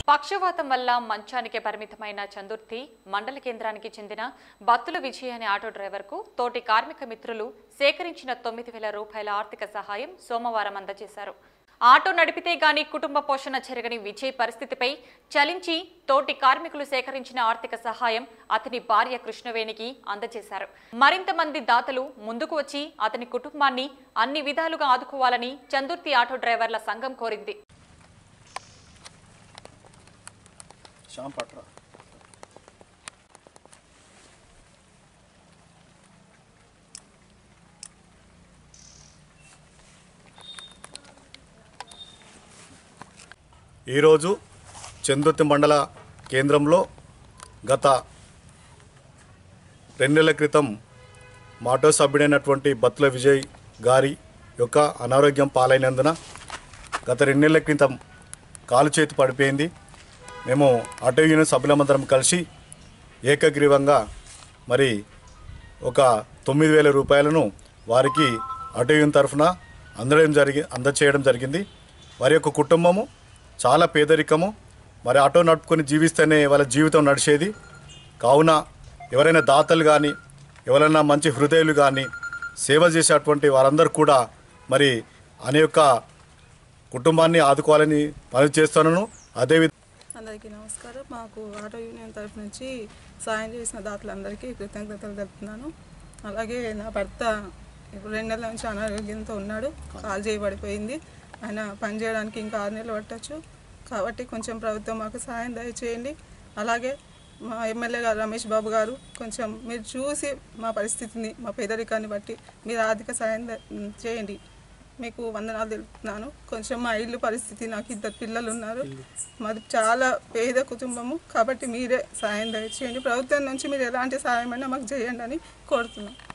పక్షవాతం వల్ల మంచానికి పరిమితమైన చందుర్తి మండల కేంద్రానికి చెందిన బత్తుల విజయ్ అనే ఆటో డ్రైవర్కు తోటి కార్మిక మిత్రులు సేకరించిన తొమ్మిది వేల రూపాయల ఆర్థిక సహాయం సోమవారం అందజేశారు ఆటో నడిపితే గాని కుటుంబ పోషణ జరగని విజయ్ పరిస్థితిపై చలించి తోటి కార్మికులు సేకరించిన ఆర్థిక సహాయం అతని భార్య కృష్ణవేణికి అందజేశారు మరింత మంది దాతలు ముందుకు వచ్చి అతని కుటుంబాన్ని అన్ని విధాలుగా ఆదుకోవాలని చందుర్తి ఆటో డ్రైవర్ల సంఘం కోరింది శ్యామ్ పట్రా ఈరోజు చందుర్తి మండల కేంద్రంలో గత రెండు నెలల క్రితం మాటో సభ్యుడైనటువంటి బత్తుల విజయ్ గారి యొక్క అనారోగ్యం పాలైనందున గత రెండు నెలల క్రితం కాలు చేతి పడిపోయింది మేము ఆటో యూనియన్ సభ్యులమందరం కలిసి ఏకగ్రీవంగా మరి ఒక తొమ్మిది వేల రూపాయలను వారికి ఆటో యూనియన్ తరఫున అందడం జరిగి అందచేయడం జరిగింది వారి యొక్క కుటుంబము చాలా పేదరికము మరి ఆటో నడుపుకొని జీవిస్తేనే వాళ్ళ జీవితం నడిచేది కావున ఎవరైనా దాతలు కానీ ఎవరైనా మంచి హృదయులు కానీ సేవ చేసేటువంటి వారందరూ కూడా మరి అనే యొక్క కుటుంబాన్ని ఆదుకోవాలని పని చేస్తున్నాను అదేవిధంగా అందరికీ నమస్కారం మాకు ఆటో యూనియన్ తరఫు నుంచి సాయం చేసిన దాతలందరికీ కృతజ్ఞతలు తెలుపుతున్నాను అలాగే నా భర్త ఇప్పుడు రెండు నెలల నుంచి అనారోగ్యంతో ఉన్నాడు కాల్ చేయబడిపోయింది ఆయన పని చేయడానికి ఇంకా ఆరు నెలలు పట్టచ్చు కాబట్టి కొంచెం ప్రభుత్వం మాకు సాయం దయచేయండి అలాగే మా ఎమ్మెల్యే గారు రమేష్ బాబు గారు కొంచెం మీరు చూసి మా పరిస్థితిని మా పేదరికాన్ని బట్టి మీరు ఆర్థిక సాయం ద- చేయండి మీకు వందనాలు తెలుపుతున్నాను కొంచెం మా ఇల్లు పరిస్థితి నాకు ఇద్దరు పిల్లలు ఉన్నారు మాది చాలా పేద కుటుంబము కాబట్టి మీరే సాయం దయచేయండి ప్రభుత్వం నుంచి మీరు ఎలాంటి సాయం అయినా మాకు చేయండి అని కోరుతున్నాం